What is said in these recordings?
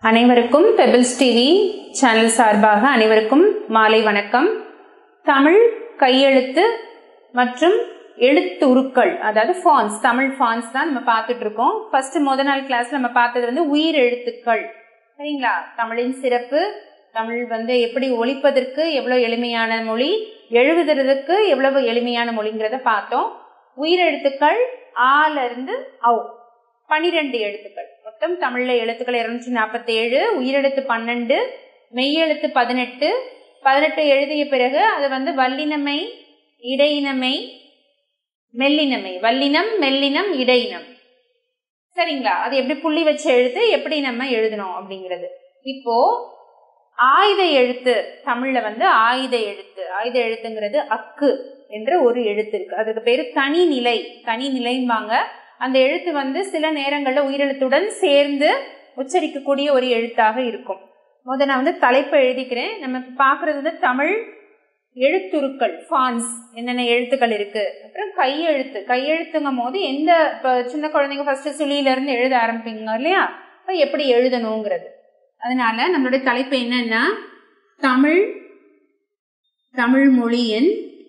அனைவருக்கும் pebbles TV channel சார்பாக அனைவருக்கும் மாலை வணக்கம் தமிழ் கையெழுத்து மற்றும் எழுத்துருக்கள் அதாவது ஃபான்ஸ் தமிழ் ஃபான்ஸ் தான் நம்ம பார்த்துட்டு இருக்கோம் ஃபர்ஸ்ட் முத நாள் கிளாஸ்ல நம்ம பார்த்தது வந்து உயிர் எழுத்துக்கள் சரிங்களா தமிழின் சிறப்பு தமிழ் வந்து எப்படி ஒழிப்பதற்கு எவ்வளோ எளிமையான மொழி எழுதுறதுக்கு எவ்வளவு எளிமையான மொழிங்கிறத பார்த்தோம் உயிரெழுத்துக்கள் ஆல இருந்து அவ் பனிரெண்டு எழுத்துக்கள் மொத்தம் தமிழ்ல எழுத்துக்கள் இருநூற்றி நாற்பத்தி ஏழு உயிரெழுத்து பன்னெண்டு மெய்யெழுத்து பதினெட்டு பதினெட்டு எழுதிய பிறகு அது வந்து வல்லினமை இடையினமை மெல்லினமை வல்லினம் மெல்லினம் இடையினம் சரிங்களா அது எப்படி புள்ளி வச்சு எழுத்து எப்படி நம்ம எழுதணும் அப்படிங்கிறது இப்போ ஆயுத எழுத்து தமிழ்ல வந்து ஆயுத எழுத்து ஆயுத எழுத்துங்கிறது அக்கு என்ற ஒரு எழுத்து இருக்கு அதுக்கு பேரு தனி நிலை தனி நிலைம்பாங்க அந்த எழுத்து வந்து சில நேரங்கள்ல உயிரெழுத்துடன் சேர்ந்து உச்சரிக்கக்கூடிய ஒரு எழுத்தாக இருக்கும் முத நான் வந்து தலைப்பை எழுதிக்கிறேன் நம்ம பாக்குறது வந்து தமிழ் எழுத்துருக்கள் ஃபான்ஸ் என்னென்ன எழுத்துக்கள் இருக்கு அப்புறம் கையெழுத்து கையெழுத்துங்கும் போது எந்த இப்போ சின்ன குழந்தைங்க ஃபர்ஸ்ட் சுழியில இருந்து எழுத ஆரம்பிப்பீங்க இல்லையா இப்போ எப்படி எழுதணுங்கிறது அதனால நம்மளுடைய தலைப்பு என்னன்னா தமிழ் தமிழ் மொழியின்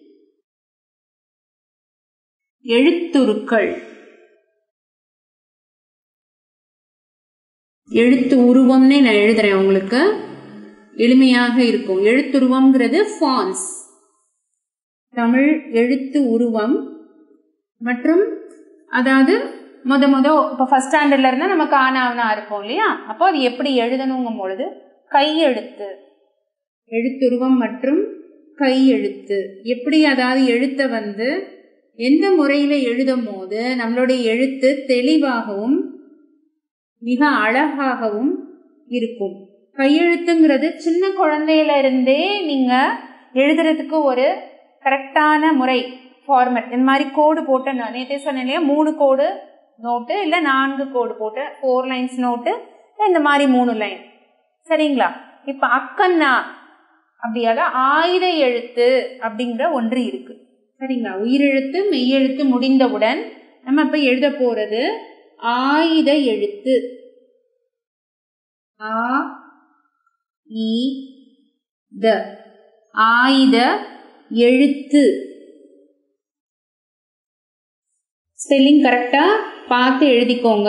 எழுத்துருக்கள் எழுத்து உருவம்னே நான் எழுதுறேன் உங்களுக்கு எளிமையாக இருக்கும் எழுத்துருவம்ங்கிறது ஃபான்ஸ் தமிழ் எழுத்து உருவம் மற்றும் அதாவது முத முத இப்போ ஃபர்ஸ்ட் ஸ்டாண்டர்ட்ல இருந்தால் நமக்கு ஆனாவனா இருக்கும் இல்லையா அப்போ அது எப்படி எழுதணுங்கும் பொழுது கையெழுத்து எழுத்துருவம் மற்றும் கையெழுத்து எப்படி அதாவது எழுத்தை வந்து எந்த முறையில் எழுதும் போது நம்மளுடைய எழுத்து தெளிவாகவும் மிக அழகாகவும் இருக்கும் கையெழுத்துங்கிறது சின்ன குழந்தையில இருந்தே நீங்க எழுதுறதுக்கு ஒரு கரெக்டான முறை ஃபார்மட் இந்த மாதிரி கோடு போட்டு நான் நேற்றே சொன்னேன் இல்லையா மூணு கோடு நோட்டு இல்லை நான்கு கோடு போட்டு ஃபோர் லைன்ஸ் நோட்டு இந்த மாதிரி மூணு லைன் சரிங்களா இப்போ அக்கன்னா அப்படியாக ஆயுத எழுத்து அப்படிங்கிற ஒன்று இருக்கு சரிங்களா உயிரெழுத்து மெய்யெழுத்து முடிந்தவுடன் நம்ம இப்போ எழுத போறது ஆயுத எழுத்து ஆ இ த ஆயுத எழுத்து ஸ்பெல்லிங் கரெக்டா பார்த்து எழுதிக்கோங்க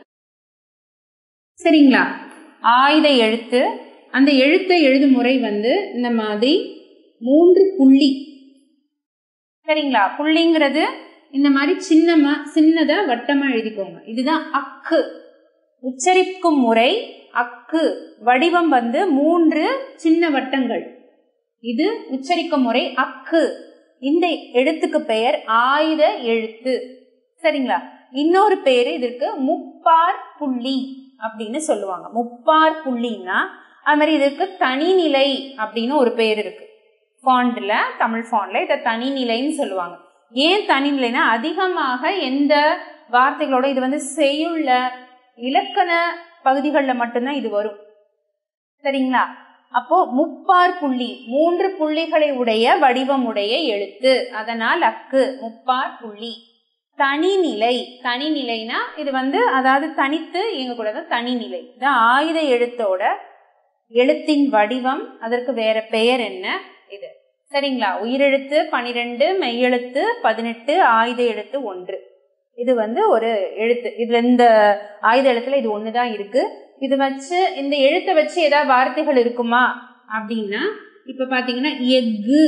சரிங்களா ஆயுத எழுத்து அந்த எழுத்தை எழுதும் முறை வந்து இந்த மாதிரி மூன்று புள்ளி சரிங்களா புள்ளிங்கிறது இந்த மாதிரி சின்னமா சின்னதா வட்டமா எழுதிக்கோங்க இதுதான் அக்கு உச்சரிக்கும் முறை அக்கு வடிவம் வந்து மூன்று சின்ன வட்டங்கள் இது உச்சரிக்கும் முறை அக்கு இந்த எழுத்துக்கு பெயர் ஆயுத எழுத்து சரிங்களா இன்னொரு பேரு இதற்கு முப்பார் புள்ளி அப்படின்னு சொல்லுவாங்க முப்பார் புள்ளின்னா அது மாதிரி இதற்கு தனிநிலை அப்படின்னு ஒரு பேர் இருக்கு ஃபாண்ட்ல தமிழ் ஃபாண்ட்ல இதை தனிநிலைன்னு சொல்லுவாங்க ஏன் தனிநிலைனா அதிகமாக எந்த வார்த்தைகளோட இது வந்து செய்யுள்ள இலக்கண பகுதிகளில் மட்டும்தான் இது வரும் சரிங்களா அப்போ முப்பார் புள்ளி மூன்று புள்ளிகளை உடைய வடிவமுடைய எழுத்து அதனால் அக்கு முப்பார் புள்ளி தனிநிலை தனிநிலைனா இது வந்து அதாவது தனித்து இயங்க கூடாது தனிநிலை இது ஆயுத எழுத்தோட எழுத்தின் வடிவம் அதற்கு வேற பெயர் என்ன இது சரிங்களா உயிரெழுத்து பனிரெண்டு மெய்யெழுத்து பதினெட்டு ஆயுத எழுத்து ஒன்று இது வந்து ஒரு எழுத்து இதுல இந்த ஆயுத எழுத்துல இது ஒண்ணுதான் இருக்கு இது வச்சு இந்த எழுத்தை வச்சு ஏதாவது வார்த்தைகள் இருக்குமா அப்படின்னா இப்ப பாத்தீங்கன்னா எஃகு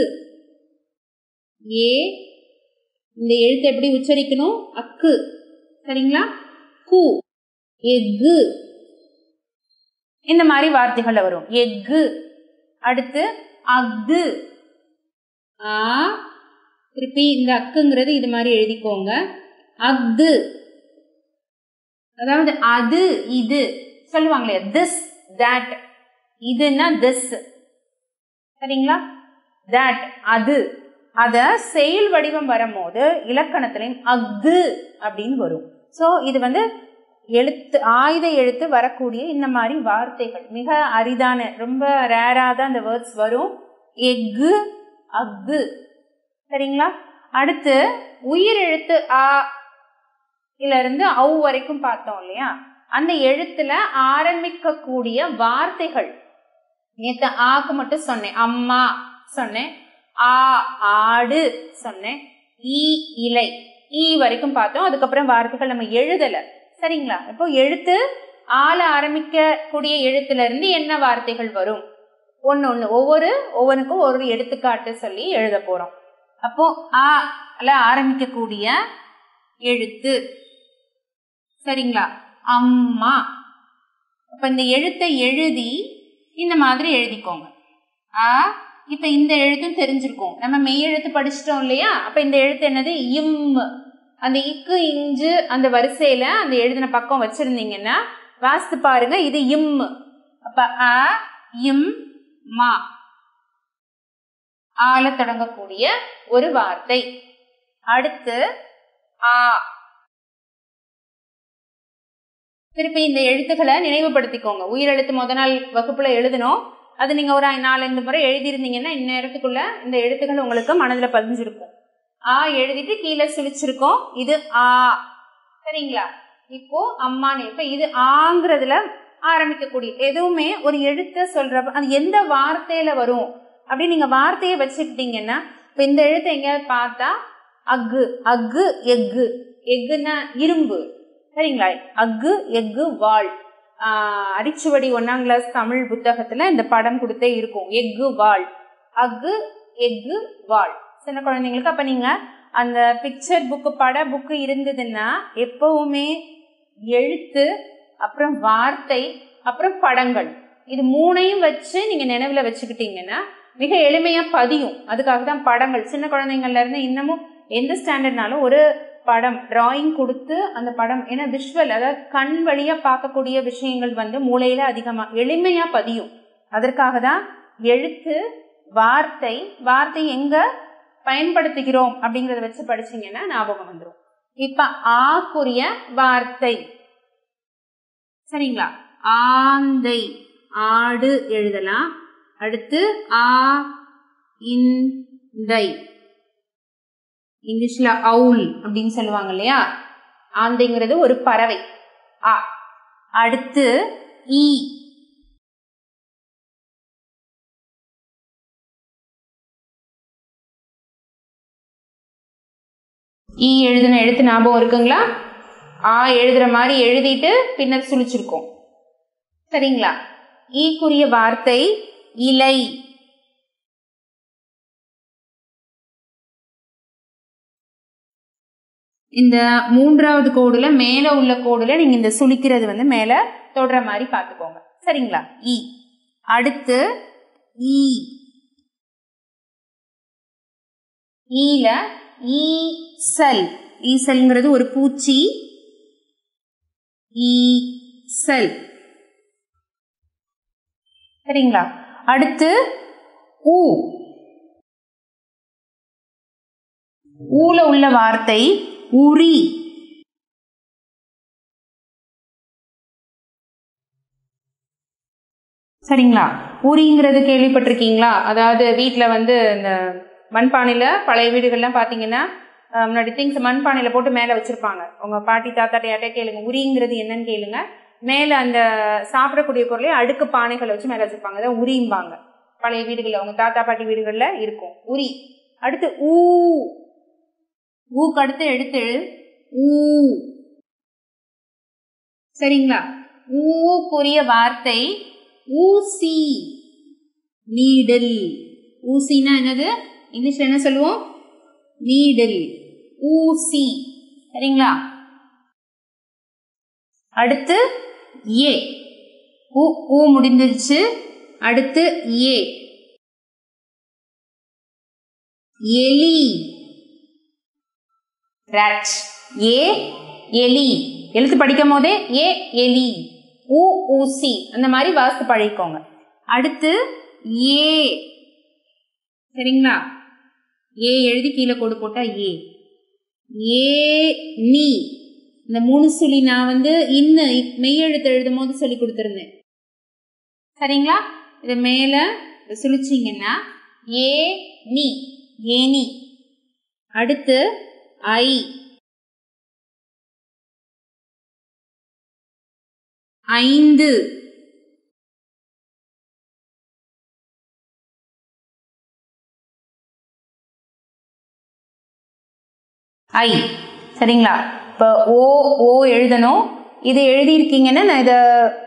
ஏ இந்த எழுத்து எப்படி உச்சரிக்கணும் அக்கு சரிங்களா கு எஃகு இந்த மாதிரி வார்த்தைகள்ல வரும் எஃகு அடுத்து அஃது ஆ திருப்பி இந்த அக்குங்கிறது இது மாதிரி எழுதிக்கோங்க அஃது அதாவது அது இது சொல்லுவாங்களே திஸ் தட் இதுன்னா திஸ் சரிங்களா தட் அது அத செயல் வடிவம் வரும்போது இலக்கணத்திலையும் அஃது அப்படின்னு வரும் ஸோ இது வந்து எழுத்து ஆயுத எழுத்து வரக்கூடிய இந்த மாதிரி வார்த்தைகள் மிக அரிதான ரொம்ப ரேராக தான் இந்த வேர்ட்ஸ் வரும் எஃகு அஃகு சரிங்களா அடுத்து உயிர் எழுத்து ஆ இருந்து அவு வரைக்கும் பார்த்தோம் இல்லையா அந்த எழுத்துல ஆரம்பிக்கக்கூடிய வார்த்தைகள் நேத்து ஆக்கு மட்டும் சொன்னேன் அம்மா சொன்னேன் ஆ ஆடு சொன்னேன் ஈ இலை ஈ வரைக்கும் பார்த்தோம் அதுக்கப்புறம் வார்த்தைகள் நம்ம எழுதல சரிங்களா இப்போ எழுத்து ஆள ஆரம்பிக்கக்கூடிய எழுத்துல இருந்து என்ன வார்த்தைகள் வரும் ஒன்னு ஒண்ணு ஒவ்வொரு ஒவ்வொன்றுக்கும் ஒரு எடுத்துக்காட்டு சொல்லி எழுத போறோம் அப்போ ஆ ல ஆரம்பிக்கக்கூடிய எழுத்து சரிங்களா அம்மா அப்ப இந்த எழுத்தை எழுதி இந்த மாதிரி எழுதிக்கோங்க ஆ இப்ப இந்த எழுத்தும் தெரிஞ்சிருக்கும் நம்ம மெய் எழுத்து படிச்சிட்டோம் இல்லையா அப்ப இந்த எழுத்து என்னது இம் அந்த இக்கு இஞ்சு அந்த வரிசையில அந்த எழுதின பக்கம் வச்சிருந்தீங்கன்னா வாசித்து பாருங்க இது இம் அப்ப அ இம் மா ஆல தொடங்கக்கூடிய ஒரு வார்த்தை அடுத்து ஆ திருப்பி இந்த எழுத்துக்களை நினைவுபடுத்திக்கோங்க உயிரெழுத்து முத நாள் வகுப்புல எழுதணும் அது நீங்க ஒரு நாலஞ்சு முறை எழுதியிருந்தீங்கன்னா இந்நேரத்துக்குள்ள இந்த எழுத்துக்கள் உங்களுக்கு மனதில் பதிஞ்சிருக்கும் ஆ எழுதிட்டு கீழே சுழிச்சிருக்கோம் இது ஆ சரிங்களா இப்போ அம்மானு இப்ப இது ஆங்கிறதுல ஆரம்பிக்கக்கூடிய எதுவுமே ஒரு எழுத்த சொல்றப்ப அது எந்த வார்த்தையில வரும் அப்படின்னு நீங்க வார்த்தையை வச்சுக்கிட்டீங்கன்னா இப்ப இந்த எழுத்தை எங்கேயாவது பார்த்தா அக்கு அக்கு எக்கு எக்குன்னா இரும்பு சரிங்களா அக்கு எக்கு வாள் அரிச்சுவடி ஒன்னாம் கிளாஸ் தமிழ் புத்தகத்துல இந்த படம் கொடுத்தே இருக்கும் எக்கு வாள் அக்கு எக்கு வாள் சின்ன குழந்தைங்களுக்கு அப்ப நீங்க அந்த பிக்சர் புக்கு பட புக்கு இருந்ததுன்னா எப்பவுமே எழுத்து அப்புறம் வார்த்தை அப்புறம் படங்கள் இது மூணையும் வச்சு நீங்க நினைவுல வச்சுக்கிட்டீங்கன்னா மிக எளிமையா பதியும் அதுக்காக தான் படங்கள் சின்ன குழந்தைங்கள்ல இருந்து இன்னமும் எந்த ஸ்டாண்டர்ட்னாலும் ஒரு படம் டிராயிங் கொடுத்து அந்த படம் ஏன்னா விஷுவல் அதாவது கண் வழியா பார்க்கக்கூடிய விஷயங்கள் வந்து மூளையில அதிகமா எளிமையா பதியும் அதற்காக தான் எழுத்து வார்த்தை வார்த்தை எங்க பயன்படுத்துகிறோம் அப்படிங்கறத வச்சு படிச்சீங்கன்னா ஞாபகம் வந்துடும் இப்ப ஆக்குரிய வார்த்தை சரிங்களா ஆந்தை ஆடு எழுதலாம் அடுத்து ஆ இந்தை இங்கிலீஷ்ல அவுல் அப்படின்னு சொல்லுவாங்க இல்லையா ஆந்தைங்கிறது ஒரு பறவை ஆ அடுத்து ஈ ஈ எழுதின எழுத்து ஞாபகம் இருக்குங்களா ஆ எழுதுற மாதிரி எழுதிட்டு பின்னர் சுழிச்சிருக்கோம் சரிங்களா ஈக்குரிய வார்த்தை இலை இந்த மூன்றாவது கோடுல மேல உள்ள கோடுல நீங்க இந்த சுழிக்கிறது வந்து மேல தொடுற மாதிரி பார்த்துக்கோங்க சரிங்களா இ அடுத்து ஈ ஈல ஈசல் ஈசல்ங்கிறது ஒரு பூச்சி ஈசல் சரிங்களா அடுத்து ஊ ஊல உள்ள வார்த்தை உரி சரிங்களா உரிங்கிறது கேள்விப்பட்டிருக்கீங்களா அதாவது வீட்டில் வந்து இந்த மண்பானையில் பழைய வீடுகள்லாம் பார்த்தீங்கன்னா அஹ், முன்னாடி திங்ஸ் மண்பானையில் போட்டு மேலே வச்சுருப்பாங்க உங்கள் பாட்டி தாத்தாட்ட யார்ட்டே கேளுங்க உரிங்கிறது என்னன்னு கேளுங்க மேலே அந்த சாப்பிடக்கூடிய பொருளை அடுக்கு பானைகளை வச்சு மேலே வச்சுருப்பாங்க அதான் உரிம்பாங்க பழைய வீடுகளில் உங்கள் தாத்தா பாட்டி வீடுகளில் இருக்கும் உரி அடுத்து ஊ ஊக்கு அடுத்து எடுத்து ஊ சரிங்களா ஊக்குரிய வார்த்தை ஊசி நீடில் ஊசினா என்னது இங்கிலீஷ்ல என்ன சொல்லுவோம் நீடில் ஊசி சரிங்களா அடுத்து ஏ ஊ ஊ முடிந்துருச்சு அடுத்து ஏ எலி rat ஏ எலி எழுத்து படிக்கும் போதே ஏ எலி ஊ ஊசி அந்த மாதிரி வாசித்து பழகிக்கோங்க அடுத்து ஏ சரிங்களா ஏ எழுதி கீழே கோடு போட்டா ஏ ஏ நீ இந்த மூணு சொல்லி நான் வந்து இன்னும் மெய்யெழுத்து எழுதும் போது சொல்லி கொடுத்துருந்தேன் சரிங்களா இது மேல சுழிச்சிங்கன்னா ஏ நீ ஏனி அடுத்து ஐ ஐந்து ஐ சரிங்களா இப்போ ஓ ஓ எழுதணும் இது எழுதியிருக்கீங்கன்னா நான் இதை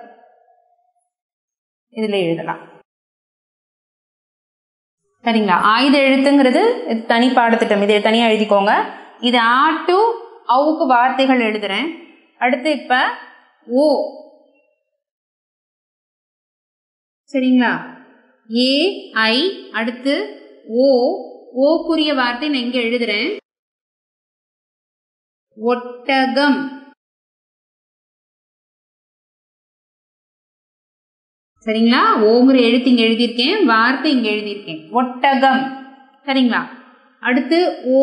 இதில் எழுதலாம் சரிங்களா ஆயுத எழுத்துங்கிறது இது தனி பாடத்திட்டம் இதை தனியாக எழுதிக்கோங்க இது ஆ டு அவுக்கு வார்த்தைகள் எழுதுறேன் அடுத்து இப்போ ஓ சரிங்களா ஏ ஐ அடுத்து ஓ ஓக்குரிய வார்த்தை நான் இங்கே எழுதுறேன் ஒட்டகம் சரிங்களா ஓங்கிற எழுத்து இங்க எழுதியிருக்கேன் வார்த்தை இங்க எழுதியிருக்கேன் ஒட்டகம் சரிங்களா அடுத்து ஓ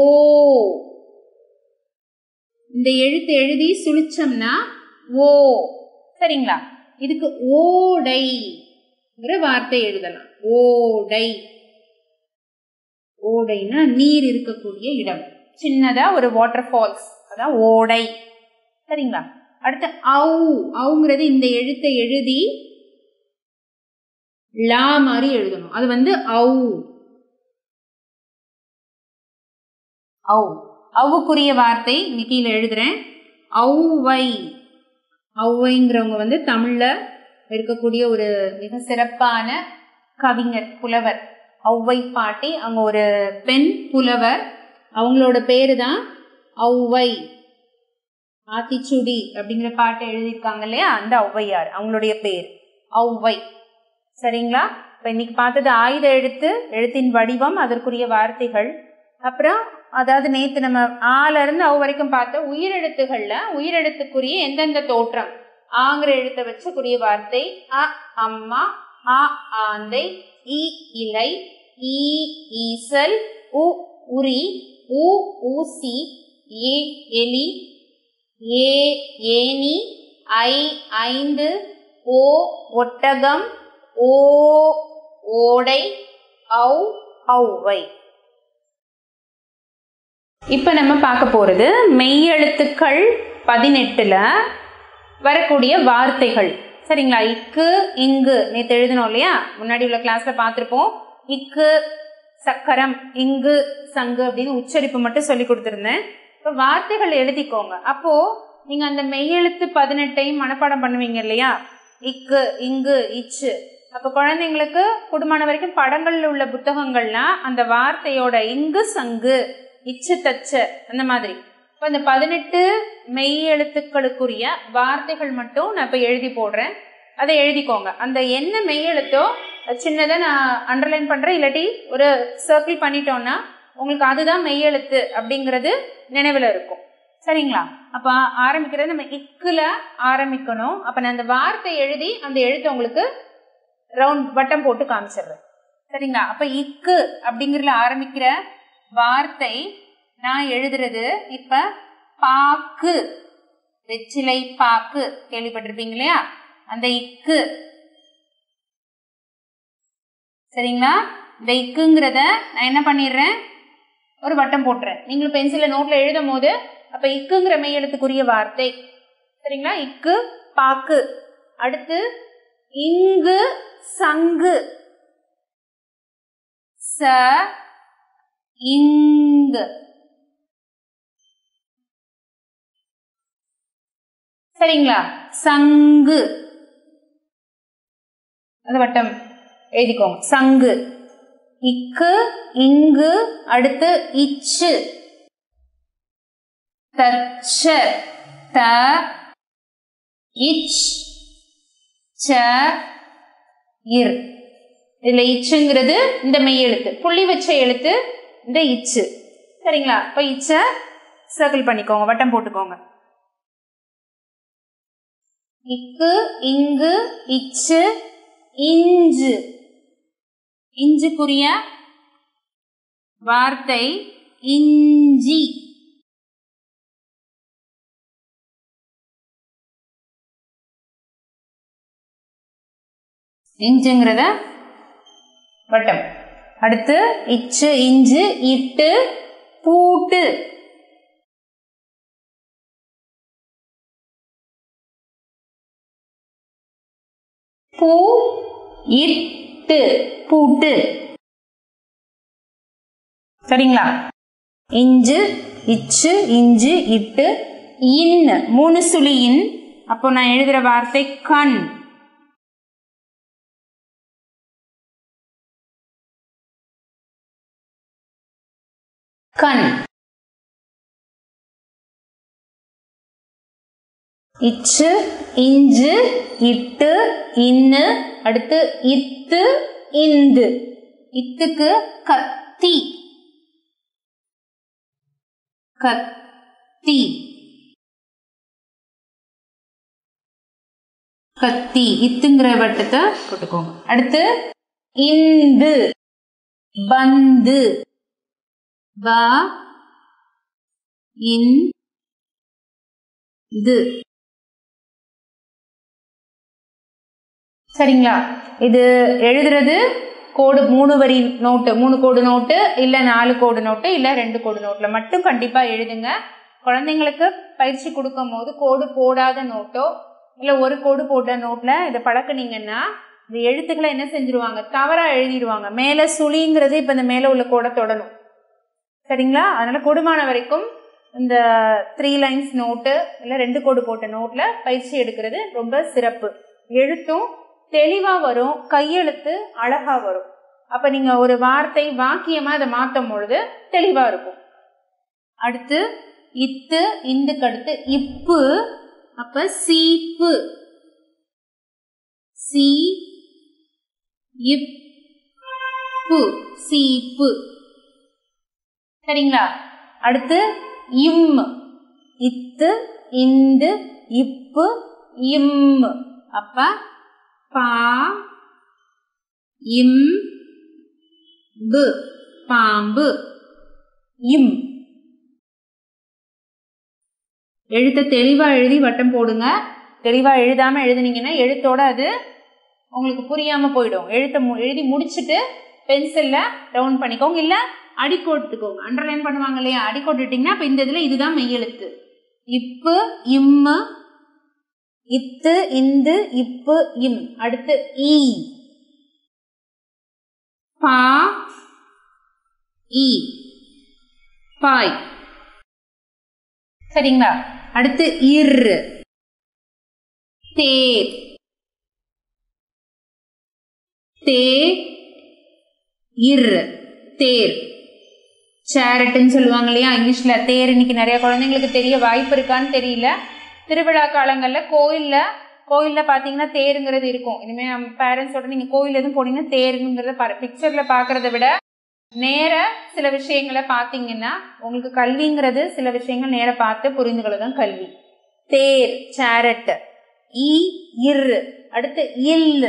இந்த எழுத்து எழுதி சுழிச்சோம்னா ஓ சரிங்களா இதுக்கு ஓடைங்கிற வார்த்தை எழுதலாம் ஓடை ஓடைனா நீர் இருக்கக்கூடிய இடம் சின்னதா ஒரு வாட்டர் ஃபால்ஸ் அதான் ஓடை சரிங்களா அடுத்து அவு அவுங்கிறது இந்த எழுத்தை எழுதி லா மாதிரி எழுதணும் அது வந்து அவு அவு அவுக்குரிய வார்த்தை இங்க கீழே எழுதுறேன் ஔவை ஔவைங்கிறவங்க வந்து தமிழ்ல இருக்கக்கூடிய ஒரு மிக சிறப்பான கவிஞர் புலவர் ஔவை பாட்டி அவங்க ஒரு பெண் புலவர் அவங்களோட பேரு தான் ஔவை ஆத்திச்சுடி அப்படிங்கிற பாட்டை எழுதியிருக்காங்க இல்லையா அந்த ஔவையார் அவங்களுடைய பேர் ஔவை சரிங்களா இப்போ இன்னைக்கு பார்த்தது ஆயுத எழுத்து எழுத்தின் வடிவம் அதற்குரிய வார்த்தைகள் அப்புறம் அதாவது நேத்து நம்ம ஆல இருந்து அவ வரைக்கும் பார்த்த உயிரெழுத்துகள்ல உயிரெழுத்துக்குரிய எந்தெந்த தோற்றம் ஆங்கிற எழுத்தை வச்சக்கூடிய வார்த்தை அ அம்மா ஆ ஆந்தை இ இலை ஈ ஈசல் உ உரி உ ஊசி ஏ எலி ஏ ஏனி ஐ ஐந்து ஓ ஒட்டகம் ஓ ஓடை ஔ ஔவை இப்போ நம்ம பார்க்க போகிறது மெய்யெழுத்துக்கள் பதினெட்டில் வரக்கூடிய வார்த்தைகள் சரிங்களா இக்கு இங்கு நேற்று எழுதணும் இல்லையா முன்னாடி உள்ள கிளாஸில் பார்த்துருப்போம் இக்கு சக்கரம் இங்கு சங்கு அப்படின்னு உச்சரிப்பு மட்டும் சொல்லி கொடுத்துருந்தேன் இப்போ வார்த்தைகள் எழுதிக்கோங்க அப்போது நீங்கள் அந்த மெய்யெழுத்து பதினெட்டையும் மனப்பாடம் பண்ணுவீங்க இல்லையா இக்கு இங்கு இச்சு அப்போ குழந்தைங்களுக்கு குடும்பமான வரைக்கும் படங்கள்ல உள்ள புத்தகங்கள்னா அந்த வார்த்தையோட இங்கு சங்கு இச்சு தச்ச அந்த மாதிரி இப்போ இந்த பதினெட்டு மெய் எழுத்துக்களுக்குரிய வார்த்தைகள் மட்டும் நான் இப்போ எழுதி போடுறேன் அதை எழுதிக்கோங்க அந்த என்ன மெய் எழுத்தோ சின்னதாக நான் அண்டர்லைன் பண்ணுறேன் இல்லாட்டி ஒரு சர்க்கிள் பண்ணிட்டோம்னா உங்களுக்கு அதுதான் மெய் எழுத்து அப்படிங்கிறது நினைவில் இருக்கும் சரிங்களா அப்போ ஆரம்பிக்கிறது நம்ம இக்குல ஆரம்பிக்கணும் அப்போ நான் அந்த வார்த்தை எழுதி அந்த எழுத்தை உங்களுக்கு ரவுண்ட் வட்டம் போட்டு காமிச்சிடுறேன் சரிங்களா அப்போ இக்கு அப்படிங்கிறதுல ஆரம்பிக்கிற வார்த்தை நான் எழுதுறது இப்ப பாக்கு வெற்றிலை பாக்கு கேள்விப்பட்டிருப்பீங்க இல்லையா அந்த இக்கு சரிங்களா இந்த இக்குங்கிறத நான் என்ன பண்ணிடுறேன் ஒரு வட்டம் போட்டுறேன் நீங்களும் பென்சில நோட்ல எழுதும் போது அப்ப இக்குங்கிற மெய் எழுத்துக்குரிய வார்த்தை சரிங்களா இக்கு பாக்கு அடுத்து இங்கு சங்கு ச இங்கு சரிங்களா சங்கு அந்த வட்டம் எழுதிக்கோங்க சங்கு இக்கு இங்கு அடுத்து இச்சு தச்ச த இச் ச இர் இதுல இச்சுங்கிறது இந்த மெய் எழுத்து புள்ளி வச்ச எழுத்து இந்த இச்சு சரிங்களா இப்ப இச்ச சர்க்கிள் பண்ணிக்கோங்க வட்டம் போட்டுக்கோங்க இக்கு இங்கு இச்சு இஞ்சு இஞ்சுக்குரிய வார்த்தை இஞ்சி இஞ்சுங்கிறத வட்டம் அடுத்து இச்சு இஞ்சு இட்டு பூட்டு பூ இட்டு பூட்டு சரிங்களா இஞ்சு இச்சு இஞ்சு இட்டு இன் மூணு சுழி இன் அப்போ நான் எழுதுற வார்த்தை கண் கண் இச்சு இஞ்சு இட்டு இன்னு அடுத்து இத்து இந்து இத்துக்கு கத்தி கத்தி கத்தி இத்துங்கிற வட்டத்தை போட்டுக்கோங்க அடுத்து இந்து பந்து ப இன் இது சரிங்களா இது எழுதுறது கோடு மூணு வரி நோட்டு மூணு கோடு நோட்டு இல்லை நாலு கோடு நோட்டு இல்லை ரெண்டு கோடு நோட்டில் மட்டும் கண்டிப்பாக எழுதுங்க குழந்தைங்களுக்கு பயிற்சி கொடுக்கும் போது கோடு போடாத நோட்டோ இல்லை ஒரு கோடு போட்ட நோட்டில் இதை பழக்குனீங்கன்னா இந்த எழுத்துக்களை என்ன செஞ்சிருவாங்க தவறாக எழுதிடுவாங்க மேலே சுழிங்கிறது இப்போ இந்த மேலே உள்ள கோடை தொடணும் சரிங்களா அதனால் கூடுமான வரைக்கும் இந்த த்ரீ லைன்ஸ் நோட்டு இல்லை ரெண்டு கோடு போட்ட நோட்டில் பயிற்சி எடுக்கிறது ரொம்ப சிறப்பு எழுத்தும் தெளிவாக வரும் கையெழுத்து அழகாக வரும் அப்போ நீங்கள் ஒரு வார்த்தை வாக்கியமாக அதை மாற்றும் பொழுது தெளிவாக இருக்கும் அடுத்து இத்து இந்துக்கு அடுத்து இப்பு அப்ப சீப்பு சி இப்பு சீப்பு சரிங்களா அடுத்து இம் இத்து இந்து இப்பு இம் அப்ப பா இம் பு பாம்பு இம் எழுத்தை தெளிவாக எழுதி வட்டம் போடுங்க தெளிவாக எழுதாமல் எழுதுனீங்கன்னா எழுத்தோட அது உங்களுக்கு புரியாமல் போயிடும் எழுத்தை மு எழுதி முடிச்சுட்டு பென்சிலில் ரவுண்ட் பண்ணிக்கோங்க இல்லை அடிக்கோட்டுக்கோங்க அண்டர்லைன் பண்ணுவாங்க இல்லையா அடிக்கோட்டுட்டிங்கன்னா இப்போ இந்த இதில் இதுதான் மெய்யெழுத்து இப்பு இம்மு இத்து இந்து இப்பு இம் அடுத்து ஈ பா ஈ பாய் சரிங்களா அடுத்து இர் தேர் தே இர் தேர் சேரட்டுன்னு சொல்லுவாங்க இல்லையா இங்கிலீஷ்ல தேர் இன்னைக்கு நிறைய குழந்தைங்களுக்கு தெரிய வாய்ப்பு இருக்கான்னு தெரியல திருவிழா காலங்களில் கோயிலில் கோயிலில் பார்த்தீங்கன்னா தேருங்கிறது இருக்கும் இனிமேல் நம்ம பேரண்ட்ஸோட நீங்கள் கோயில் எதுவும் போனீங்கன்னா தேருங்கிறத பாரு பிக்சரில் பார்க்குறத விட நேர சில விஷயங்களை பார்த்தீங்கன்னா உங்களுக்கு கல்விங்கிறது சில விஷயங்கள் நேர பார்த்து புரிந்துக்கிறது தான் கல்வி தேர் சேரட் இ இர் அடுத்து இல்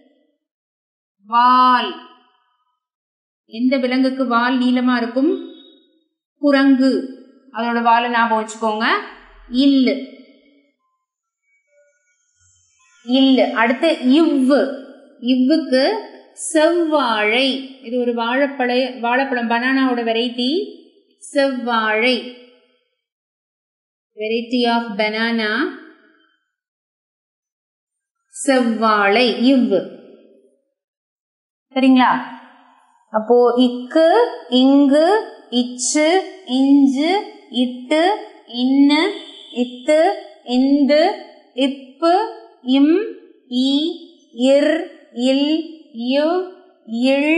வால் எந்த விலங்குக்கு வால் நீளமா இருக்கும் குரங்கு அதோட வாலை ஞாபகம் வச்சுக்கோங்க இல் இல் அடுத்து இவ் இவ்வுக்கு செவ்வாழை இது ஒரு வாழைப்பழ வாழைப்பழம் பனானாவோட வெரைட்டி செவ்வாழை வெரைட்டி ஆஃப் பனானா செவ்வாழை இவ் சரிங்களா அப்போ இக்கு இங்கு இச்சு இஞ்சு இட்டு இன்னு இத்து இந்து இப்பு இம் இ இர் இல் யு இல்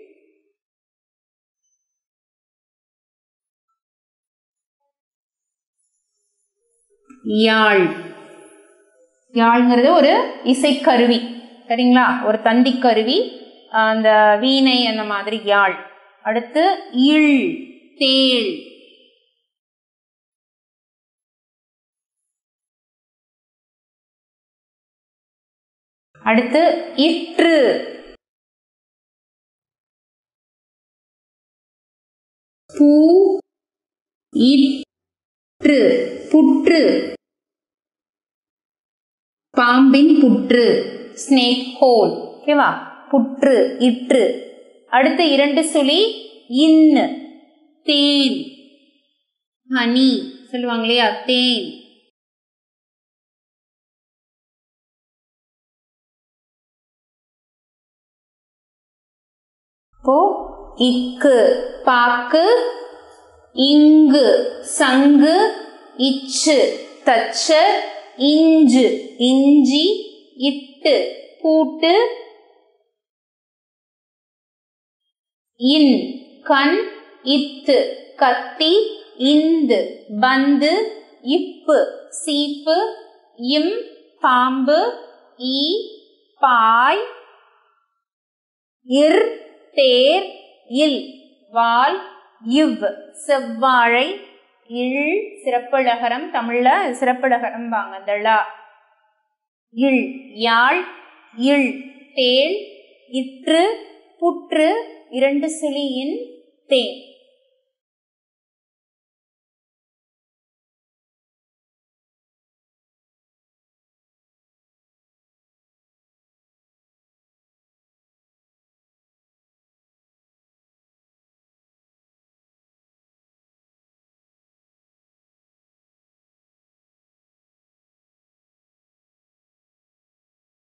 யாழ் யாழ்ங்கிறது ஒரு இசைக்கருவி சரிங்களா ஒரு தந்தி கருவி அந்த வீணை அந்த மாதிரி யாழ் அடுத்து இள் தேள் அடுத்து இற்று பூ இற்று புற்று பாம்பின் புற்று ஸ்னேக் ஹோல் ஓகேவா புற்று இற்று அடுத்து இரண்டு சுழி இன்னு தேன் ஹனி சொல்லுவாங்க இல்லையா தேன் இப்போ இக்கு பாக்கு இங்கு சங்கு இச்சு தச்ச இஞ்சு இஞ்சி இட்டு பூட்டு இன் கண் இத்து கத்தி இந்து பந்து இப்பு சீப்பு இம் பாம்பு ஈ பாய் இர் தேர் இல் வால் இவ் செவ்வாழை இல் சிறப்பழகரம் தமிழ்ல சிறப்பழகரம் வாங்க தளா இல் யாழ் இல் தேள் இற்று புற்று இரண்டு சிலியின் தேன்